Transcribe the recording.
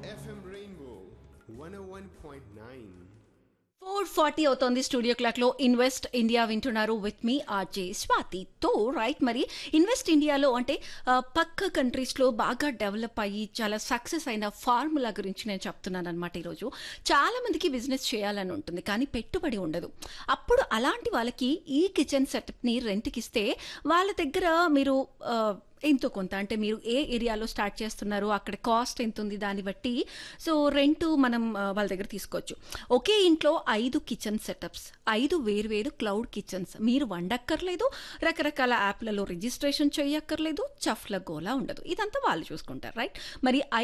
FM Rainbow 101.9. Four forty అవుతోంది studio clock లో invest India వింటున్నారు విత్ మీ ఆర్జే స్వాతితో రైట్ మరి ఇన్వెస్ట్ ఇండియాలో అంటే ఆ, పక్క కంట్రీస్ లో బాగా డెవలప్ అయ్యి చాలా సక్సెస్ అయిన ఫార్ములా గురించి నేను చెప్తున్నాను అనమాట ఈరోజు చాలా మందికి బిజినెస్ చేయాలని ఉంటుంది కానీ పెట్టుబడి ఉండదు అప్పుడు అలాంటి వాళ్ళకి ఈ కిచెన్ సెటప్ ని రెంట్కి ఇస్తే వాళ్ళ దగ్గర మీరు ఆ, ఎంతో కొంత అంటే మీరు ఏ ఏరియాలో స్టార్ట్ చేస్తున్నారు అక్కడ కాస్ట్ ఎంత ఉంది దాన్ని బట్టి సో రెంట్ మనం ఆ, వాళ్ళ దగ్గర తీసుకోవచ్చు ఒకే ఇంట్లో ఐదు కిచెన్ సెటప్స్ ఐదు వేరువేరు క్లౌడ్ కిచెన్స్ మీరు వండక్కర్లేదు రకరకాల యాప్లలో రిజిస్ట్రేషన్ చేయక్కర్లేదు చఫ్ల గోలా ఉండదు ఇదంతా వాళ్ళు చూసుకుంటారు రైట్ మరి